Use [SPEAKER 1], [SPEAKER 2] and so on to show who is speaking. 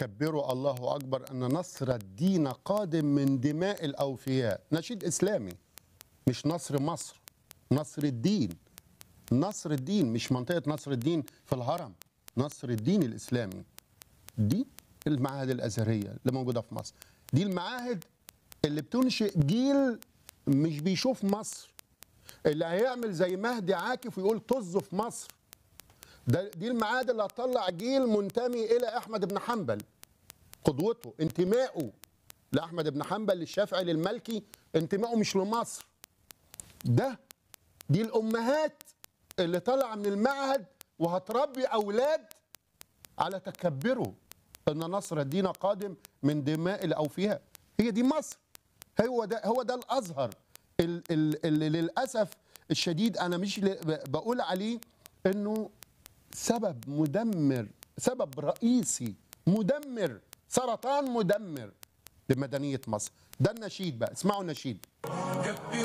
[SPEAKER 1] كبروا الله أكبر أن نصر الدين قادم من دماء الأوفياء نشيد إسلامي مش نصر مصر نصر الدين نصر الدين مش منطقة نصر الدين في الهرم نصر الدين الإسلامي دي المعاهد الأزهرية اللي موجودة في مصر دي المعاهد اللي بتنشئ جيل مش بيشوف مصر اللي هيعمل زي مهدي عاكف ويقول طز في مصر ده دي المعاهد اللي هتطلع جيل منتمي الى احمد بن حنبل قدوته انتمائه لاحمد بن حنبل للشافعي للمالكي انتمائه مش لمصر ده دي الامهات اللي طالعه من المعهد وهتربي اولاد على تكبره ان نصر الدين قادم من دماء الاوفياء هي دي مصر هو ده هو ده الازهر ال- ال- اللي للاسف الشديد انا مش ل- ب- بقول عليه انه سبب مدمر سبب رئيسي مدمر سرطان مدمر لمدنيه مصر ده النشيد بقى اسمعوا النشيد